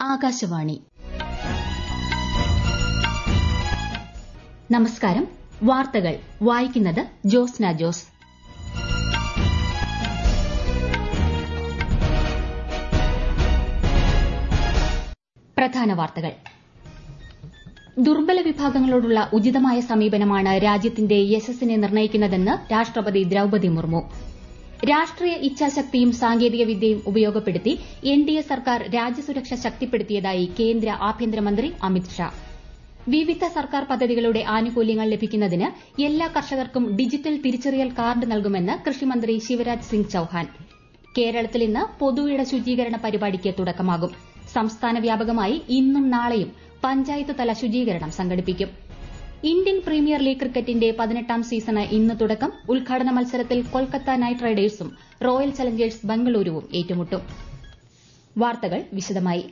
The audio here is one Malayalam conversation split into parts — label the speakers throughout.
Speaker 1: ആകാശവാണി നമസ്കാരം വാർത്തകൾ വായിക്കുന്നത് ജോസ്ന ജോസ് പ്രധാന വാർത്തകൾ ദുർബല വിഭാഗങ്ങളോടുള്ള ഉചിതമായ സമീപനമാണ് രാജ്യത്തിന്റെ യശസ്സിനെ നിർണ്ണയിക്കുന്നതെന്ന് രാഷ്ട്രപതി ദ്രൌപതി മുർമു രാഷ്ട്രീയ ഇച്ഛാശക്തിയും സാങ്കേതിക വിദ്യയും ഉപയോഗപ്പെടുത്തി എൻഡിഎ സർക്കാർ രാജ്യസുരക്ഷ ശക്തിപ്പെടുത്തിയതായി കേന്ദ്ര ആഭ്യന്തരമന്ത്രി അമിത് ഷാ വിവിധ സർക്കാർ പദ്ധതികളുടെ ആനുകൂല്യങ്ങൾ ലഭിക്കുന്നതിന് എല്ലാ കർഷകർക്കും ഡിജിറ്റൽ തിരിച്ചറിയൽ കാർഡ് നൽകുമെന്ന് കൃഷിമന്ത്രി ശിവരാജ് സിംഗ് ചൌഹാൻ കേരളത്തിൽ ഇന്ന് പൊതുയിട ശുചീകരണ പരിപാടിക്ക് തുടക്കമാകും സംസ്ഥാന വ്യാപകമായി ഇന്നും നാളെയും പഞ്ചായത്ത് തല ശുചീകരണം സംഘടിപ്പിക്കും ഇന്ത്യൻ പ്രീമിയർ ലീഗ് ക്രിക്കറ്റിന്റെ പതിനെട്ടാം സീസണ് ഇന്ന് തുടക്കം ഉദ്ഘാടന മത്സരത്തിൽ കൊൽക്കത്ത നൈറ്റ് റൈഡേഴ്സും റോയൽ ചലഞ്ചേഴ്സ് ബംഗളൂരുവും ഏറ്റുമുട്ടും വാർത്തകൾ വിശദമായി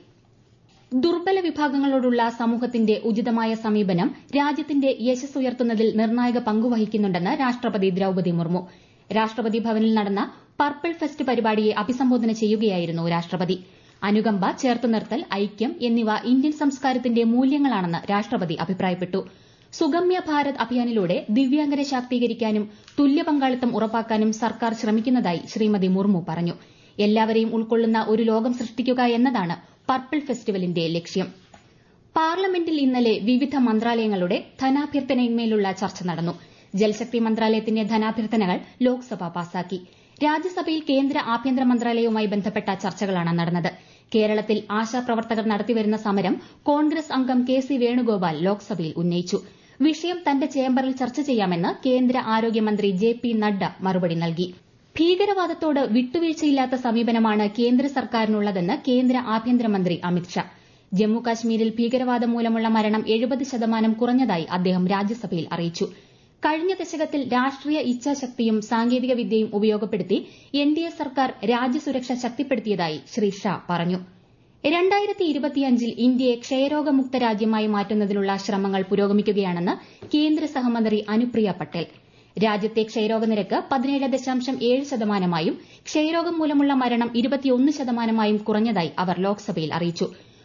Speaker 1: ദുർബല വിഭാഗങ്ങളോടുള്ള സമൂഹത്തിന്റെ ഉചിതമായ സമീപനം രാജ്യത്തിന്റെ യശസ് ഉയർത്തുന്നതിൽ നിർണായക പങ്കുവഹിക്കുന്നുണ്ടെന്ന് രാഷ്ട്രപതി ദ്രൌപതി മുർമു രാഷ്ട്രപതി ഭവനിൽ നടന്ന പർപ്പിൾ ഫെസ്റ്റ് പരിപാടിയെ അഭിസംബോധന ചെയ്യുകയായിരുന്നു രാഷ്ട്രപതി അനുകമ്പ ചേർത്തുനിർത്തൽ ഐക്യം എന്നിവ ഇന്ത്യൻ സംസ്കാരത്തിന്റെ മൂല്യങ്ങളാണെന്ന് രാഷ്ട്രപതി അഭിപ്രായപ്പെട്ടു സുഗമ്യ ഭാരത് അഭിയാനിലൂടെ ദിവ്യാംഗരെ ശാക്തീകരിക്കാനും തുല്യ പങ്കാളിത്തം ഉറപ്പാക്കാനും സർക്കാർ ശ്രമിക്കുന്നതായി ശ്രീമതി മുർമു പറഞ്ഞു എല്ലാവരെയും ഉൾക്കൊള്ളുന്ന ഒരു ലോകം സൃഷ്ടിക്കുക എന്നതാണ് പർപ്പിൾ ഫെസ്റ്റിവലിന്റെ ലക്ഷ്യം പാർലമെന്റിൽ ഇന്നലെ വിവിധ മന്ത്രാലയങ്ങളുടെ ധനാഭ്യർത്ഥനയിന്മേലുള്ള ചർച്ച നടന്നു ജൽശക്തി മന്ത്രാലയത്തിന്റെ ധനാഭ്യർത്ഥനകൾ ലോക്സഭ പാസാക്കി രാജ്യസഭയിൽ കേന്ദ്ര ആഭ്യന്തര മന്ത്രാലയവുമായി ബന്ധപ്പെട്ട ചർച്ചകളാണ് നടന്നത് കേരളത്തിൽ ആശാപ്രവർത്തകർ നടത്തിവരുന്ന സമരം കോൺഗ്രസ് അംഗം കെ സി വേണുഗോപാൽ ലോക്സഭയിൽ ഉന്നയിച്ചു വിഷയം തന്റെ ചേംബറിൽ ചർച്ച ചെയ്യാമെന്ന് കേന്ദ്ര ആരോഗ്യമന്ത്രി ജെ പി നഡ്ഡ മറുപടി നൽകി ഭീകരവാദത്തോട് വിട്ടുവീഴ്ചയില്ലാത്ത സമീപനമാണ് കേന്ദ്ര സർക്കാരിനുള്ളതെന്ന് കേന്ദ്ര ആഭ്യന്തരമന്ത്രി അമിത് ഷാ ജമ്മു കാശ്മീരിൽ ഭീകരവാദം മൂലമുള്ള മരണം എഴുപത് ശതമാനം കുറഞ്ഞതായി അദ്ദേഹം രാജ്യസഭയിൽ അറിയിച്ചു കഴിഞ്ഞ ദശകത്തിൽ രാഷ്ട്രീയ ഇച്ഛാശക്തിയും സാങ്കേതിക വിദ്യയും ഉപയോഗപ്പെടുത്തി എൻഡിഎ സർക്കാർ രാജ്യസുരക്ഷ ശക്തിപ്പെടുത്തിയതായി ശ്രീ ഷാ പറഞ്ഞു രണ്ടായിരത്തി ഇരുപത്തിയഞ്ചിൽ ഇന്ത്യയെ ക്ഷയരോഗമുക്ത രാജ്യമായി മാറ്റുന്നതിനുള്ള ശ്രമങ്ങൾ പുരോഗമിക്കുകയാണെന്ന് കേന്ദ്ര സഹമന്ത്രി അനുപ്രിയ പട്ടേൽ രാജ്യത്തെ ക്ഷയരോഗ നിരക്ക് പതിനേഴ് ദശാംശം ഏഴ് ശതമാനമായും ക്ഷയരോഗം മൂലമുള്ള മരണം ഇരുപത്തിയൊന്ന് ശതമാനമായും കുറഞ്ഞതായി അവർ ലോക്സഭയിൽ അറിയിച്ചു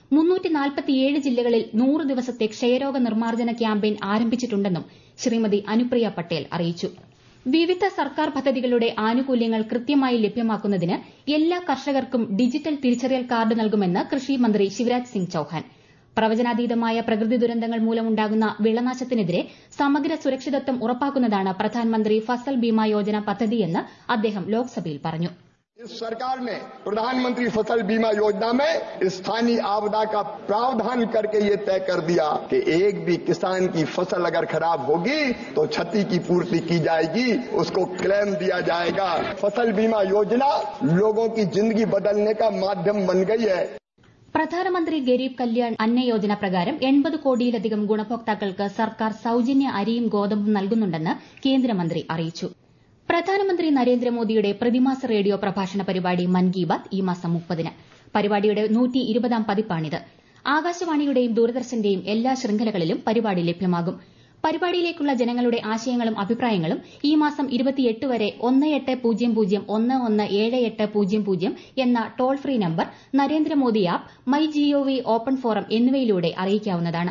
Speaker 1: ജില്ലകളിൽ നൂറ് ദിവസത്തെ ക്ഷയരോഗ നിർമ്മാർജ്ജന ക്യാമ്പയിൻ ആരംഭിച്ചിട്ടുണ്ടെന്നും ശ്രീമതി അനുപ്രിയ പട്ടേൽ അറിയിച്ചു വിവിധ സർക്കാർ പദ്ധതികളുടെ ആനുകൂല്യങ്ങൾ കൃത്യമായി ലഭ്യമാക്കുന്നതിന് എല്ലാ കർഷകർക്കും ഡിജിറ്റൽ തിരിച്ചറിയൽ കാർഡ് നൽകുമെന്ന് കൃഷി മന്ത്രി ശിവരാജ് സിംഗ് ചൌഹാൻ പ്രവചനാതീതമായ പ്രകൃതി ദുരന്തങ്ങൾ മൂലമുണ്ടാകുന്ന വിളനാശത്തിനെതിരെ സമഗ്ര സുരക്ഷിതത്വം ഉറപ്പാക്കുന്നതാണ് പ്രധാനമന്ത്രി ഫസൽ ബീമ യോജന പദ്ധതിയെന്ന് അദ്ദേഹം ലോക്സഭയിൽ പറഞ്ഞു
Speaker 2: इस सरकार ने प्रधानमंत्री फसल बीमा योजना में स्थानीय आपदा का प्रावधान करके ये तय कर दिया कि एक भी किसान की फसल अगर खराब होगी तो क्षति की पूर्ति की जाएगी उसको क्लेम दिया जाएगा फसल बीमा योजना लोगों की जिंदगी बदलने का माध्यम बन गई है
Speaker 1: പ്രധാനമന്ത്രി ഗരീബ് കല്യാൺ അന്ന യോജന പ്രകാരം എൺപത് കോടിയിലധികം ഗുണഭോക്താക്കൾക്ക് സർക്കാർ സൌജന്യ അരിയും ഗോതമ്പും നൽകുന്നുണ്ടെന്ന് കേന്ദ്രമന്ത്രി അറിയിച്ചു പ്രധാനമന്ത്രി നരേന്ദ്രമോദിയുടെ പ്രതിമാസ റേഡിയോ പ്രഭാഷണ പരിപാടി മൻ കി ബാത് ഈ മാസം മുപ്പതിന് പരിപാടിയുടെ നൂറ്റി ഇരുപതാം പതിപ്പാണിത് ആകാശവാണിയുടെയും ദൂരദർശന്റെയും എല്ലാ ശൃംഖലകളിലും പരിപാടി ലഭ്യമാകും പരിപാടിയിലേക്കുള്ള ജനങ്ങളുടെ ആശയങ്ങളും അഭിപ്രായങ്ങളും ഈ മാസം ഇരുപത്തിയെട്ട് വരെ ഒന്ന് എട്ട് പൂജ്യം പൂജ്യം ഒന്ന് ഒന്ന് ഏഴ് എട്ട് പൂജ്യം പൂജ്യം എന്ന toll free number Narendra Modi app my G O V open forum എന്നിവയിലൂടെ അറിയിക്കാവുന്നതാണ്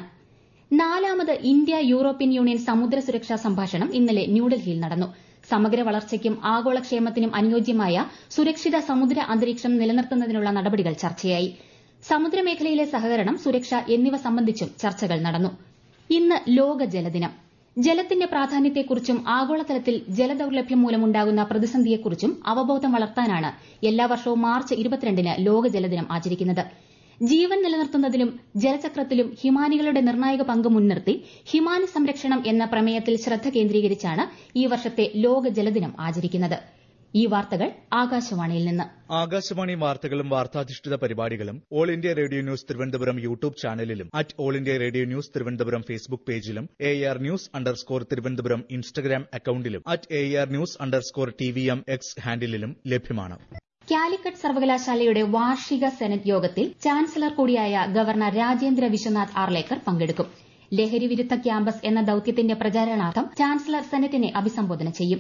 Speaker 1: നാലാമത് ഇന്ത്യ യൂറോപ്യൻ യൂണിയൻ സമുദ്ര സുരക്ഷാ സംഭാഷണം ഇന്നലെ ന്യൂഡൽഹിയിൽ നടന്നു സമഗ്ര വളർച്ചയ്ക്കും ആഗോളക്ഷേമത്തിനും അനുയോജ്യമായ സുരക്ഷിത സമുദ്ര അന്തരീക്ഷം നിലനിർത്തുന്നതിനുള്ള നടപടികൾ ചർച്ചയായി സമുദ്രമേഖലയിലെ സഹകരണം സുരക്ഷ എന്നിവ സംബന്ധിച്ചും ചർച്ചകൾ നടന്നു ഇന്ന് ലോക ജലദിനം ജലത്തിന്റെ പ്രാധാന്യത്തെക്കുറിച്ചും ആഗോളതലത്തിൽ ജലദൌർലഭ്യം മൂലമുണ്ടാകുന്ന പ്രതിസന്ധിയെക്കുറിച്ചും അവബോധം വളർത്താനാണ് എല്ലാ വർഷവും മാർച്ച് ഇരുപത്തിരണ്ടിന് ലോക ജലദിനം ആചരിക്കുന്നത് ജീവൻ നിലനിർത്തുന്നതിലും ജലചക്രത്തിലും ഹിമാനികളുടെ നിർണായക പങ്ക് മുൻനിർത്തി ഹിമാനി സംരക്ഷണം എന്ന പ്രമേയത്തിൽ ശ്രദ്ധ കേന്ദ്രീകരിച്ചാണ് ഈ വർഷത്തെ ലോക ജലദിനം ആചരിക്കുന്നത് ഈ വാർത്തകൾ ആകാശവാണിയിൽ നിന്ന്
Speaker 3: ആകാശവാണി വാർത്തകളും വാർത്താധിഷ്ഠിത പരിപാടികളും all India radio news Thiruvananthapuram YouTube ചാനലിലും at all India radio news Thiruvananthapuram Facebook പേജിലും A R news underscore Thiruvananthapuram Instagram അക്കൌണ്ടിലും at A R news underscore T V M X ഹാൻഡിലും ലഭ്യമാണ്
Speaker 1: കാലിക്കറ്റ് സർവകലാശാലയുടെ വാർഷിക സെനറ്റ് യോഗത്തിൽ ചാൻസലർ കൂടിയായ ഗവർണർ രാജേന്ദ്ര വിശ്വനാഥ് ആർലേക്കർ പങ്കെടുക്കും ലഹരി വിരുദ്ധ ക്യാമ്പസ് എന്ന ദൌത്യത്തിന്റെ പ്രചാരണാർത്ഥം ചാൻസലർ സെനറ്റിനെ അഭിസംബോധന ചെയ്യും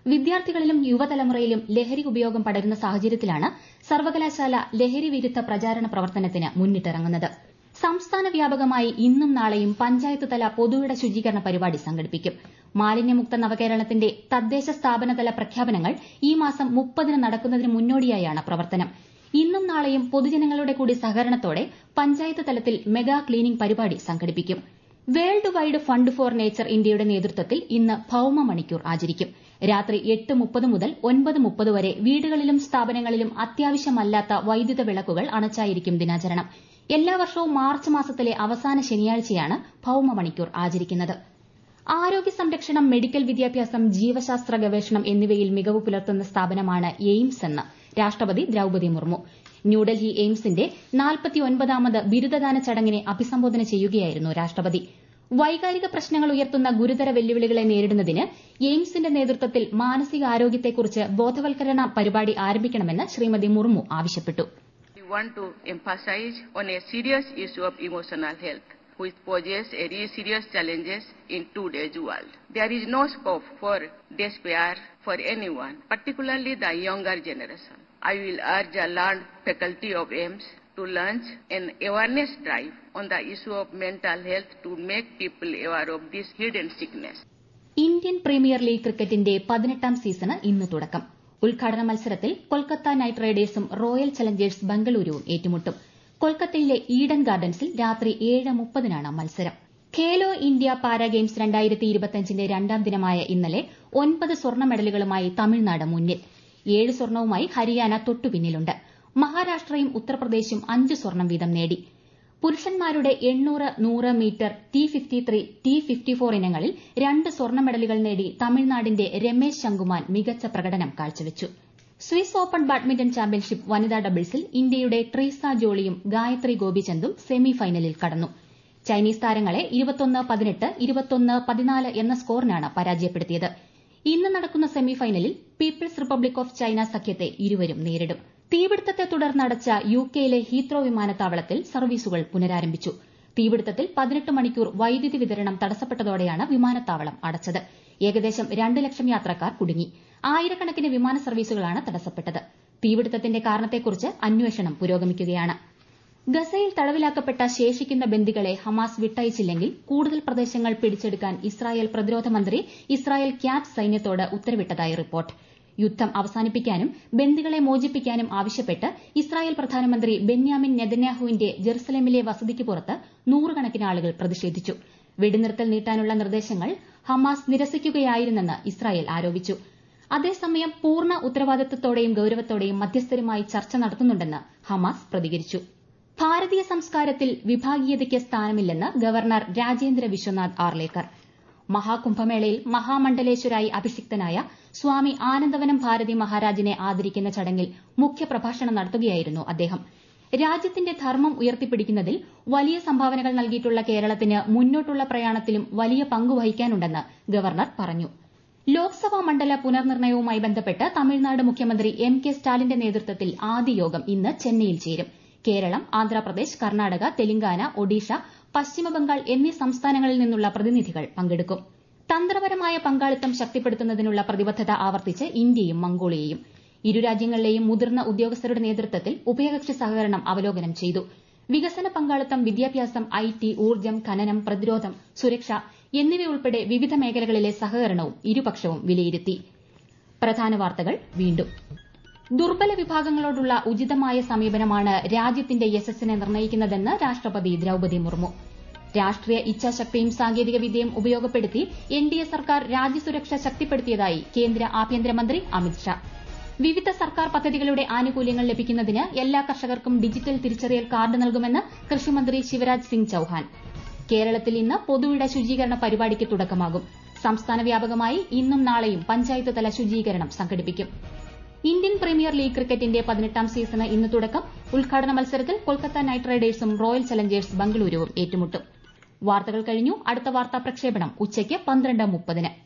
Speaker 1: വിദ്യാർത്ഥികളിലും യുവതലമുറയിലും ലഹരി ഉപയോഗം പടരുന്ന സാഹചര്യത്തിലാണ് സർവകലാശാല ലഹരി വിരുദ്ധ പ്രചാരണ പ്രവർത്തനത്തിന് മുന്നിട്ടിറങ്ങുന്നത് സംസ്ഥാന വ്യാപകമായി ഇന്നും നാളെയും പഞ്ചായത്ത് തല പൊതുവിട ശുചീകരണ പരിപാടി സംഘടിപ്പിക്കും മാലിന്യമുക്ത നവകേരളത്തിന്റെ തദ്ദേശ സ്ഥാപനതല പ്രഖ്യാപനങ്ങൾ ഈ മാസം മുപ്പതിന് നടക്കുന്നതിന് മുന്നോടിയായാണ് പ്രവർത്തനം ഇന്നും നാളെയും പൊതുജനങ്ങളുടെ കൂടി സഹകരണത്തോടെ പഞ്ചായത്ത് തലത്തിൽ മെഗാ ക്ലീനിംഗ് പരിപാടി സംഘടിപ്പിക്കും world wide fund for nature ഇന്ത്യയുടെ നേതൃത്വത്തിൽ ഇന്ന് ഭൌമ മണിക്കൂർ ആചരിക്കും രാത്രി എട്ട് മുപ്പത് മുതൽ ഒൻപത് മുപ്പത് വരെ വീടുകളിലും സ്ഥാപനങ്ങളിലും അത്യാവശ്യമല്ലാത്ത വൈദ്യുത വിളക്കുകൾ അണച്ചായിരിക്കും ദിനാചരണം എല്ലാ വർഷവും മാർച്ച് മാസത്തിലെ അവസാന ശനിയാഴ്ചയാണ് ഭൌമ മണിക്കൂർ ആചരിക്കുന്നത് ആരോഗ്യ സംരക്ഷണം മെഡിക്കൽ വിദ്യാഭ്യാസം ജീവശാസ്ത്ര ഗവേഷണം എന്നിവയിൽ മികവ് പുലർത്തുന്ന സ്ഥാപനമാണ് എയിംസ് എന്ന് രാഷ്ട്രപതി ദ്രൌപതി മുർമു ന്യൂഡൽഹി എയിംസിന്റെ നാൽപ്പത്തിയൊൻപതാമത് ബിരുദദാന ചടങ്ങിനെ അഭിസംബോധന ചെയ്യുകയായിരുന്നു രാഷ്ട്രപതി വൈകാരിക പ്രശ്നങ്ങൾ ഉയർത്തുന്ന ഗുരുതര വെല്ലുവിളികളെ നേരിടുന്നതിന് എയിംസിന്റെ നേതൃത്വത്തിൽ മാനസികാരോഗ്യത്തെക്കുറിച്ച് ബോധവൽക്കരണ പരിപാടി ആരംഭിക്കണമെന്ന് ശ്രീമതി മുർമു ആവശ്യപ്പെട്ടു
Speaker 4: We want to emphasize on a serious issue of emotional health, which poses a really serious challenges in today's world. There is no scope for despair for anyone, particularly the younger generation. I will urge the learned faculty of AIMS to launch an awareness drive on the issue of mental health to make people aware of this hidden sickness.
Speaker 1: Indian premier league ക്രിക്കറ്റിന്റെ പതിനെട്ടാം സീസണ് ഇന്ന് തുടക്കം ഉദ്ഘാടന മത്സരത്തിൽ കൊൽക്കത്ത നൈറ്റ് റൈഡേഴ്സും റോയൽ ചലഞ്ചേഴ്സ് ബംഗളൂരുവും ഏറ്റുമുട്ടും കൊൽക്കത്തയിലെ ഈഡൻ ഗാർഡൻസിൽ രാത്രി ഏഴ് മുപ്പതിനാണ് മത്സരം ഖേലോ ഇന്ത്യ പാരാ ഗെയിംസ് രണ്ടായിരത്തി ഇരുപത്തിയഞ്ചിന്റെ രണ്ടാം ദിനമായ ഇന്നലെ ഒൻപത് സ്വർണ്ണ മെഡലുകളുമായി തമിഴ്നാട് മുന്നിൽ ഏഴ് സ്വർണവുമായി ഹരിയാന തൊട്ടുപിന്നിലുണ്ട് മഹാരാഷ്ട്രയും ഉത്തർപ്രദേശും അഞ്ച് സ്വർണം വീതം നേടി പുരുഷന്മാരുടെ എണ്ണൂറ് നൂറ് metre T fifty three T fifty four ഇനങ്ങളിൽ രണ്ട് സ്വർണ്ണ മെഡലുകൾ നേടി തമിഴ്നാടിന്റെ രമേശ് ശങ്കുമാൻ മികച്ച പ്രകടനം കാഴ്ചവച്ചു സ്വിസ് ഓപ്പൺ ബാഡ്മിന്റൺ ചാമ്പ്യൻഷിപ്പ് വനിതാ ഡബിൾസിൽ ഇന്ത്യയുടെ ട്രീസ ജോളിയും ഗായത്രി ഗോപിചന്ദും സെമി ഫൈനലിൽ കടന്നു ചൈനീസ് താരങ്ങളെ ഇരുപത്തൊന്ന് പതിനെട്ട് ഇരുപത്തൊന്ന് പതിനാല് എന്ന സ്കോറിനാണ് പരാജയപ്പെടുത്തിയത് ഇന്ന് നടക്കുന്ന സെമി ഫൈനലിൽ പീപ്പിൾസ് റിപ്പബ്ലിക് ഓഫ് ചൈന സഖ്യത്തെ ഇരുവരും നേരിടും തീപിടുത്തത്തെ തുടർന്നടച്ച യു കെയിലെ ഹീത്രോ വിമാനത്താവളത്തിൽ സർവീസുകൾ പുനരാരംഭിച്ചു തീപിടുത്തത്തിൽ പതിനെട്ട് മണിക്കൂർ വൈദ്യുതി വിതരണം തടസ്സപ്പെട്ടതോടെയാണ് വിമാനത്താവളം അടച്ചത് ഏകദേശം രണ്ട് ലക്ഷം യാത്രക്കാർ കുടുങ്ങി ആയിരക്കണക്കിന് വിമാന സർവീസുകളാണ് തടസ്സപ്പെട്ടത് തീപിടുത്തത്തിന്റെ കാരണത്തെക്കുറിച്ച് അന്വേഷണം പുരോഗമിക്കുകയാണ് ഗസയിൽ തടവിലാക്കപ്പെട്ട ശേഷിക്കുന്ന ബന്ദികളെ ഹമാസ് വിട്ടയച്ചില്ലെങ്കിൽ കൂടുതൽ പ്രദേശങ്ങൾ പിടിച്ചെടുക്കാൻ ഇസ്രായേൽ പ്രതിരോധ മന്ത്രി ഇസ്രായേൽ ക്യാറ്റ് സൈന്യത്തോട് ഉത്തരവിട്ടതായി റിപ്പോർട്ട് യുദ്ധം അവസാനിപ്പിക്കാനും ബന്ദികളെ മോചിപ്പിക്കാനും ആവശ്യപ്പെട്ട് ഇസ്രായേൽ പ്രധാനമന്ത്രി ബെന്യാമിൻ നെതന്യാഹുവിന്റെ ജെറുസലേമിലെ വസതിക്ക് പുറത്ത് നൂറുകണക്കിന് ആളുകൾ പ്രതിഷേധിച്ചു വെടിനിർത്തൽ നീട്ടാനുള്ള നിർദ്ദേശങ്ങൾ ഹമാസ് നിരസിക്കുകയായിരുന്നെന്ന് ഇസ്രായേൽ ആരോപിച്ചു അതേസമയം പൂർണ്ണ ഉത്തരവാദിത്തത്തോടെയും ഗൌരവത്തോടെയും മധ്യസ്ഥരുമായി ചർച്ച നടത്തുന്നുണ്ടെന്ന് ഹമാസ് പ്രതികരിച്ചു ഭാരതീയ സംസ്കാരത്തിൽ വിഭാഗീയതയ്ക്ക് സ്ഥാനമില്ലെന്ന് ഗവർണർ രാജേന്ദ്ര വിശ്വനാഥ് ആർലേക്കർ മഹാകുംഭമേളയിൽ മഹാമണ്ഡലേശ്വരായി അഭിഷിക്തനായ സ്വാമി ആനന്ദവനം ഭാരതി മഹാരാജിനെ ആദരിക്കുന്ന ചടങ്ങിൽ മുഖ്യപ്രഭാഷണം നടത്തുകയായിരുന്നു അദ്ദേഹം രാജ്യത്തിന്റെ ധർമ്മം ഉയർത്തിപ്പിടിക്കുന്നതിൽ വലിയ സംഭാവനകൾ നൽകിയിട്ടുള്ള കേരളത്തിന് മുന്നോട്ടുള്ള പ്രയാണത്തിലും വലിയ പങ്ക് വഹിക്കാനുണ്ടെന്ന് ഗവർണർ പറഞ്ഞു ലോക്സഭാ മണ്ഡല പുനർനിർണയവുമായി ബന്ധപ്പെട്ട് തമിഴ്നാട് മുഖ്യമന്ത്രി എം കെ സ്റ്റാലിന്റെ നേതൃത്വത്തിൽ ആദ്യ യോഗം ഇന്ന് ചെന്നൈയിൽ ചേരും കേരളം ആന്ധ്രാപ്രദേശ് കർണാടക തെലങ്കാന ഒഡീഷ പശ്ചിമബംഗാൾ എന്നീ സംസ്ഥാനങ്ങളിൽ നിന്നുള്ള പ്രതിനിധികൾ പങ്കെടുക്കും തന്ത്രപരമായ പങ്കാളിത്തം ശക്തിപ്പെടുത്തുന്നതിനുള്ള പ്രതിബദ്ധത ആവർത്തിച്ച് ഇന്ത്യയും മംഗോളിയയും ഇരു രാജ്യങ്ങളിലെയും മുതിർന്ന ഉദ്യോഗസ്ഥരുടെ നേതൃത്വത്തിൽ ഉഭയകക്ഷി സഹകരണം അവലോകനം ചെയ്തു വികസന പങ്കാളിത്തം വിദ്യാഭ്യാസം ഐ ടി ഊർജ്ജം ഖനനം പ്രതിരോധം സുരക്ഷ എന്നിവയുൾപ്പെടെ വിവിധ മേഖലകളിലെ സഹകരണവും ഇരുപക്ഷവും വിലയിരുത്തി പ്രധാന വാർത്തകൾ വീണ്ടും ദുർബല വിഭാഗങ്ങളോടുള്ള ഉചിതമായ സമീപനമാണ് രാജ്യത്തിന്റെ യശസ്സിനെ നിർണ്ണയിക്കുന്നതെന്ന് രാഷ്ട്രപതി ദ്രൌപതി മുർമു രാഷ്ട്രീയ ഇച്ഛാശക്തിയും സാങ്കേതിക വിദ്യയും ഉപയോഗപ്പെടുത്തി എൻ ഡി എ സർക്കാർ രാജ്യസുരക്ഷ ശക്തിപ്പെടുത്തിയതായി കേന്ദ്ര ആഭ്യന്തരമന്ത്രി അമിത്ഷാ വിവിധ സർക്കാർ പദ്ധതികളുടെ ആനുകൂല്യങ്ങൾ ലഭിക്കുന്നതിന് എല്ലാ കർഷകർക്കും ഡിജിറ്റൽ തിരിച്ചറിയൽ കാർഡ് നൽകുമെന്ന് കൃഷിമന്ത്രി ശിവരാജ് സിംഗ് ചൌഹാൻ കേരളത്തിൽ ഇന്ന് പൊതുവിട ശുചീകരണ പരിപാടിക്ക് തുടക്കമാകും സംസ്ഥാന വ്യാപകമായി ഇന്നും നാളെയും പഞ്ചായത്ത് തല ശുചീകരണം സംഘടിപ്പിക്കും ഇന്ത്യൻ പ്രീമിയർ ലീഗ് ക്രിക്കറ്റിന്റെ പതിനെട്ടാം സീസണ് ഇന്ന് തുടക്കം ഉദ്ഘാടന മത്സരത്തിൽ കൊൽക്കത്ത നൈറ്റ് റൈഡേഴ്സും റോയൽ ചലഞ്ചേഴ്സ് ബംഗളൂരുവും ഏറ്റുമുട്ടും വാർത്തകൾ കഴിഞ്ഞു അടുത്ത വാർത്താ പ്രക്ഷേപണം ഉച്ചയ്ക്ക് പന്ത്രണ്ട് മുപ്പതിന്